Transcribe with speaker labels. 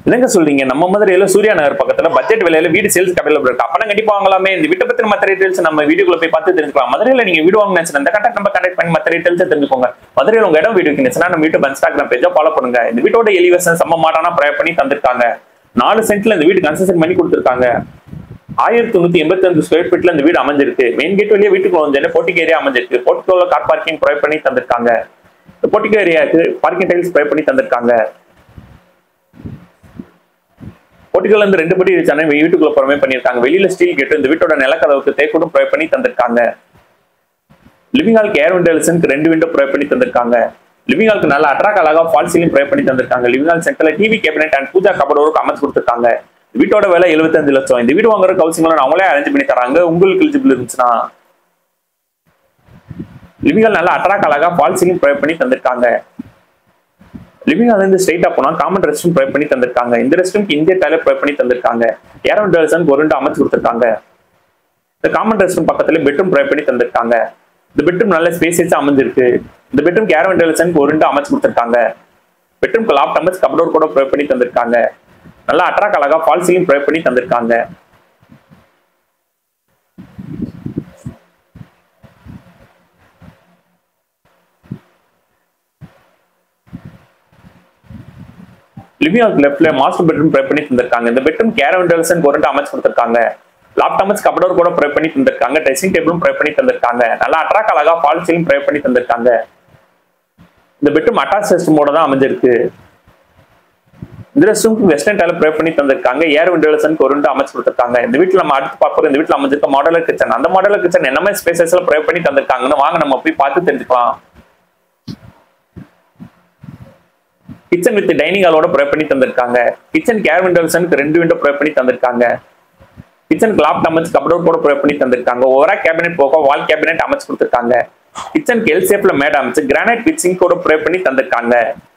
Speaker 1: என்னங்க சொல்றீங்க நம்ம மதுரையில சூர்யா நகர் பக்கத்துல பட்ஜெட் விலையில வீடு சேல்ஸ் அவைலபிள் இருக்கு அப்பனா கண்டிப்பா வாங்கலாமே இந்த வீட்டை பத்தின மத்த டீடைல்ஸ் நம்ம வீடியோக்குள்ள போய் பார்த்து தெரிஞ்சுக்கலாம் மதுரையில நீங்க வீடு வாங்க நினைச்சு இந்த கண்டக்ட் நம்ம கண்டக்ட் பண்ணி மத்த டீடைல்ஸ் தெரிஞ்சுக்கோங்க மதுரையில உங்க இடம் வீடு இருக்குன்னு நம்ம வீட்டு இன்ஸ்டாகிராம் பேஜா ஃபாலோ பண்ணுங்க இந்த வீட்டோட எலிவேஷன் செம்ம மாட்டானா ப்ரொவைட் பண்ணி தந்திருக்காங்க நாலு சென்ட்ல இந்த வீடு கன்ஸ்ட்ரக்ஷன் பண்ணி கொடுத்துருக்காங்க ஆயிரத்தி தொண்ணூத்தி எண்பத்தி அஞ்சு ஸ்கொயர் ஃபீட்ல இந்த வீடு அமைஞ்சிருக்கு மெயின் கேட் வழியா வீட்டுக்கு வந்து போட்டிக் ஏரியா அமைஞ்சிருக்கு போர்ட்டிகோல கார் பார்க்கிங் ப்ரொவைட் பண்ணி தந்திருக்காங்க போர்ட்டிகோ ஏரியாவுக்கு பார்க்கிங் டைல்ஸ் ப்ரொவைட் பண்ணி தந்திருக்காங்க போர்ட்டிகோல இருந்து ரெண்டு படி இருந்துச்சானே வீட்டுக்குள்ள புறமே பண்ணியிருக்காங்க வெளியில ஸ்டீல் கேட்டு இந்த வீட்டோட நிலக்கதவுக்கு தேக்கூடும் ப்ரொவைட் பண்ணி தந்திருக்காங்க லிவிங் ஹால்க்கு ஏர் விண்டோஸ்க்கு ரெண்டு விண்டோ ப்ரொவைட் பண்ணி தந்திருக்காங்க லிவிங் ஹால்க்கு நல்ல அட்ராக் அழகா ஃபால் சீலிங் ப்ரொவைட் பண்ணி தந்திருக்காங்க லிவிங் ஹால் சென்டர்ல டிவி கேபினெட் அண்ட் பூஜா கபடோருக்கு அமைச்சு கொடுத்துருக்காங்க வீட்டோட விலை 75 லட்சம் இந்த வீடு வாங்குற ஹவுசிங் லோன் அவங்களே அரேஞ்ச் பண்ணி தராங்க உங்களுக்கு எலிஜிபிள் இருந்துச்சுன்னா லிவிங் ஹால் நல்லா அட்ராக் அழகா ஃபால் சீலிங் ப்ரொவைட் பண்ணி தந்திருக்காங்க லிவிங் ஹால் இருந்து ஸ்ட்ரைட்டா போனா காமன் ரெஸ்ட் ரூம் ப்ரொவைட் பண்ணி தந்திருக்காங்க இந்த ரெஸ்ட் ரூம்க்கு இந்திய டாய்லெட் ப்ரொவைட் பண்ணி தந்திருக்காங்க ஏர் விண்டோஸ் ஒரு ரெண்டு அமைச்சு கொடுத்துருக்காங்க இந்த காமன் ரெஸ்ட் ரூம் பக்கத்துல பெட்ரூம் ப்ரொவைட் பண்ணி தந்திருக்காங்க இந்த பெட்ரூம் நல்ல ஸ்பேசியஸா அமைஞ்சிருக்கு இந்த பெட்ரூம் கேர் வென்டிலேஷன் ஒரு ரெண்டு அமைச்சு கொடுத்துருக்காங்க பெட்ரூம்க்கு லாப்ட் அமைச்சு கபடோர் கூட ப்ரொவைட் பண்ணி தந்திருக்காங்க நல்லா அட்ராக் அழகா ஃபால் சீலிங் ப்ரொவைட் பண்ணி தந்திருக்காங்க லிவிங் ஹால் லெஃப்ட்ல மாஸ்டர் பெட்ரூம் ப்ரொவைட் பண்ணி தந்திருக்காங்க இந்த பெட்ரூம் கேர் வென்டிலேஷன் ஒரு ரெண்டு அமைச்சு கொடுத்துருக்காங்க லாப்ட் அமைச்சு கபடோர் கூட ப்ரொவைட் பண்ணி தந்திருக்காங்க ட்ரெஸ்ஸிங் டேபிளும் ப்ரொவைட் பண்ணி தந்திருக்காங்க நல்லா அட்ராக் அழகா ஃபால் சீலிங் ப்ரொவைட் பண்ணி தந்திருக்காங்க இந்த பெட்ரூம் அட்டாச் சிஸ்டமோட தான் அமைஞ்சிருக்கு இந்த ரெஸ்ட்ரூம்க்கு வெஸ்டர்ன் டைல ப்ரே பண்ணி தந்திருக்காங்க ஏர் விண்டோலசனுக்கு ஒரு ரெண்டு அமைச்சு கொடுத்துருக்காங்க இந்த வீட்டில் நம்ம அடுத்து பார்ப்போம் இந்த வீட்டில் அமைஞ்சிருக்க மாடலர் கிச்சன் அந்த மாடலர் கிச்சன் என்ன மாதிரி ஸ்பேசஸ்ல ப்ரே பண்ணி தந்திருக்காங்கன்னு வாங்க நம்ம போய் பார்த்து தெரிஞ்சுக்கலாம் கிச்சன் வித் டைனிங் ஹாலோட ப்ரே பண்ணி தந்திருக்காங்க கிச்சன் கேர் விண்டோலசனுக்கு ரெண்டு விண்டோ ப்ரே பண்ணி தந்திருக்காங்க கிச்சன் லாப்ட் அமைச்சு கபடோர் கூட ப்ரே பண்ணி தந்திருக்காங்க ஓவரா கேபினெட் போக வால் கேபினெட் அமைச்சு கொடுத்துருக்காங்க கிச்சனுக்கு எல் ஷேப்ல மேட் அமைச்சு கிரானைட் வித் சிங்கோட ப்ரே பண்ணி தந்திருக்காங்க